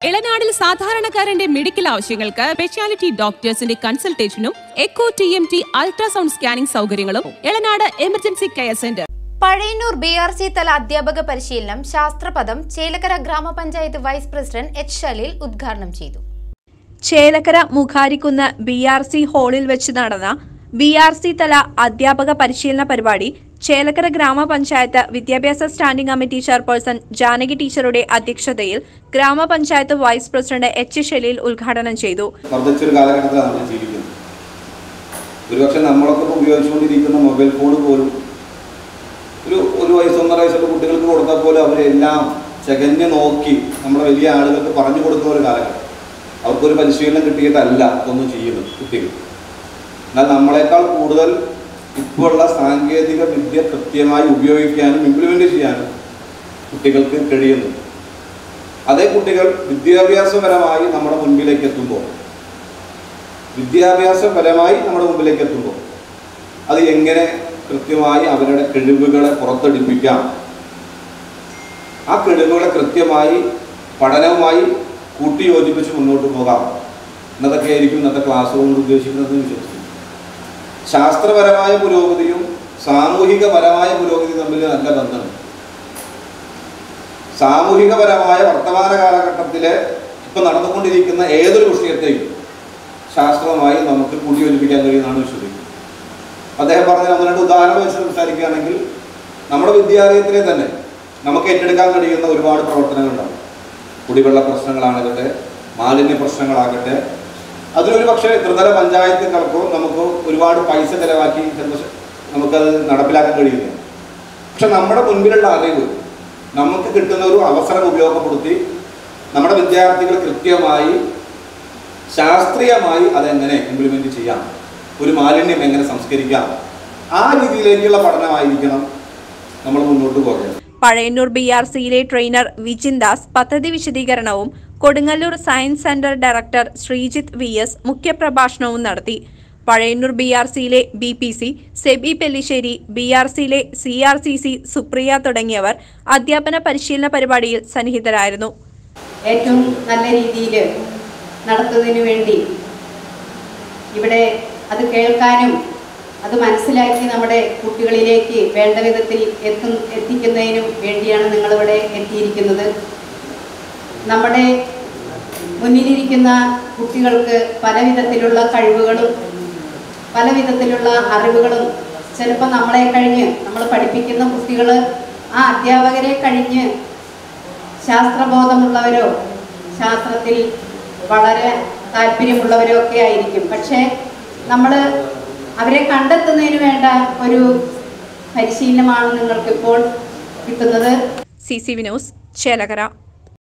ഇളനാടിൽ സാധാരണക്കാരന്റെ മെഡിക്കൽ ആവശ്യങ്ങൾക്ക് സ്പെഷ്യാലിറ്റി ഡോക്ടേഴ്സിന്റെ കൺസൾട്ടേഷനും echo T M T ultrasound scanning സൗകര്യങ്ങളും Elanad emergency care centre Pazhayannur B R C തല അധ്യാപക പരിശീലനം ശാസ്ത്രപദം ചേലക്കര ഗ്രാമപഞ്ചായത്ത് വൈസ് പ്രസിഡന്റ് എച്ച് ഷലീൽ ഉദ്ഘാടനം ചെയ്തു Chelakkara Mukharikkunnu B R C ഹാളിൽ വെച്ച് നടന്ന ബി ആർ സി തല അധ്യാപക പരിശീലന പരിപാടി ചേലക്കര ഗ്രാമപഞ്ചായത്ത് വിദ്യാഭ്യാസ സ്റ്റാൻഡിംഗ് കമ്മിറ്റി ചെയർപേഴ്സൺ ജാനകി ടീച്ചറുടെ അധ്യക്ഷതയിൽ ഗ്രാമപഞ്ചായത്ത് വൈസ് പ്രസിഡന്റ് എച്ച് ഷലീൽ ഉദ്ഘാടനം ചെയ്തു വർദ്ധിച്ചൊരു കാലഘട്ടത്തിലാണ് നമ്മൾ ജീവിക്കുന്നത് ഒരുപക്ഷെ നമ്മളൊക്കെ ഇപ്പോൾ ഉപയോഗിച്ചുകൊണ്ടിരിക്കുന്ന മൊബൈൽ ഫോൺ പോലും ഒരു ഒരു വയസ്സ് ഒന്നര വയസ്സുള്ള കുട്ടികൾക്ക് കൊടുത്താൽ പോലും അവരെല്ലാം ചകഞ്ഞ് നോക്കി നമ്മുടെ വലിയ ആളുകൾക്ക് പറഞ്ഞു കൊടുക്കുന്ന ഒരു കാലഘട്ടം അവർക്കൊരു പരിശീലനം കിട്ടിയിട്ടല്ല അതൊന്നും ചെയ്യുന്നത് കുട്ടികൾ എന്നാൽ നമ്മളെക്കാൾ കൂടുതൽ ഇപ്പോഴുള്ള സാങ്കേതിക വിദ്യ കൃത്യമായി ഉപയോഗിക്കാനും ഇംപ്ലിമെൻ്റ് ചെയ്യാനും കുട്ടികൾക്ക് കഴിയുന്നു അതേ കുട്ടികൾ വിദ്യാഭ്യാസപരമായി നമ്മുടെ മുൻപിലേക്ക് എത്തുമ്പോൾ വിദ്യാഭ്യാസപരമായി നമ്മുടെ മുമ്പിലേക്ക് എത്തുമ്പോൾ അത് എങ്ങനെ കൃത്യമായി അവരുടെ കഴിവുകളെ പുറത്തെടുപ്പിക്കാം ആ കഴിവുകളെ കൃത്യമായി പഠനവുമായി കൂട്ടിയോജിപ്പിച്ച് മുന്നോട്ട് പോകാം എന്നതൊക്കെ ആയിരിക്കും ഇന്നത്തെ ക്ലാസ് കൊണ്ട് ഉദ്ദേശിക്കുന്നത് വിശ്വസിക്കുന്നു ശാസ്ത്രപരമായ പുരോഗതിയും സാമൂഹികപരമായ പുരോഗതിയും തമ്മിൽ നല്ല ബന്ധമുണ്ട് സാമൂഹികപരമായ വർത്തമാന കാലഘട്ടത്തിലെ ഇപ്പം നടന്നുകൊണ്ടിരിക്കുന്ന ഏതൊരു വിഷയത്തെയും ശാസ്ത്രമായി നമുക്ക് കൂട്ടിയോജിപ്പിക്കാൻ കഴിയുമെന്നാണ് വിശ്വസിക്കുന്നത് അദ്ദേഹം പറഞ്ഞ ഒന്ന് രണ്ട് ഉദാഹരണം വെച്ച് സംസാരിക്കുകയാണെങ്കിൽ നമ്മുടെ വിദ്യാലയത്തിലെ തന്നെ നമുക്ക് ഏറ്റെടുക്കാൻ കഴിയുന്ന ഒരുപാട് പ്രവർത്തനങ്ങളുണ്ടാവും കുടിവെള്ള പ്രശ്നങ്ങളാകട്ടെ മാലിന്യ പ്രശ്നങ്ങളാകട്ടെ അതിലൊരു പക്ഷേ ത്രിതല പഞ്ചായത്തുകൾക്കോ നമുക്ക് ഒരുപാട് പൈസ ചിലവാക്കി ചിലപ്പോൾ നമുക്കത് നടപ്പിലാക്കാൻ കഴിയില്ല പക്ഷെ നമ്മുടെ മുൻപിലുള്ള അറിവ് നമുക്ക് കിട്ടുന്ന ഒരു അവസരം ഉപയോഗപ്പെടുത്തി നമ്മുടെ വിദ്യാർത്ഥികൾ കൃത്യമായി ശാസ്ത്രീയമായി അതെങ്ങനെ ഇംപ്ലിമെന്റ് ചെയ്യാം ഒരു മാലിന്യം എങ്ങനെ സംസ്കരിക്കാം ആ രീതിയിലേക്കുള്ള പഠനമായിരിക്കണം നമ്മൾ മുന്നോട്ട് പോകേണ്ടത് പഴയന്നൂർ ബി ആർ സിയിലെ ട്രെയിനർ വിജിൻ ദാസ് പദ്ധതി വിശദീകരണവും Kodungallur science centre director Sreejith V S മുഖ്യപ്രഭാഷണവും നടത്തി പഴയന്നൂർ ബി ആർ സിയിലെ B P C Sebi Pellissery B R സിയിലെ C R C C Supriya തുടങ്ങിയവർ അധ്യാപന പരിശീലന പരിപാടിയിൽ സന്നിഹിതരായിരുന്നു ഏറ്റവും നല്ല രീതിയിൽ നടത്തുന്നതിന് വേണ്ടി ഇവിടെ അത് കേൾക്കാനും അത് മനസ്സിലാക്കി നമ്മുടെ കുട്ടികളിലേക്ക് വേണ്ട വിധത്തിൽ എത്തും എത്തിക്കുന്നതിനും വേണ്ടിയാണ് നിങ്ങളിവിടെ എത്തിയിരിക്കുന്നത് നമ്മുടെ മുന്നിലിരിക്കുന്ന കുട്ടികൾക്ക് പല വിധത്തിലുള്ള കഴിവുകളും പല വിധത്തിലുള്ള അറിവുകളും ചിലപ്പോൾ നമ്മളെ കഴിഞ്ഞ് നമ്മൾ പഠിപ്പിക്കുന്ന കുട്ടികൾ ആ അധ്യാപകരെ കഴിഞ്ഞ് ശാസ്ത്രബോധമുള്ളവരോ ശാസ്ത്രത്തിൽ വളരെ താല്പര്യമുള്ളവരോ ഒക്കെ ആയിരിക്കും പക്ഷേ നമ്മൾ അവരെ കണ്ടെത്തുന്നതിന് വേണ്ട ഒരു പരിശീലനമാണ് നിങ്ങൾക്കിപ്പോൾ കിട്ടുന്നത് സി സി വിനോസ് ചേലകര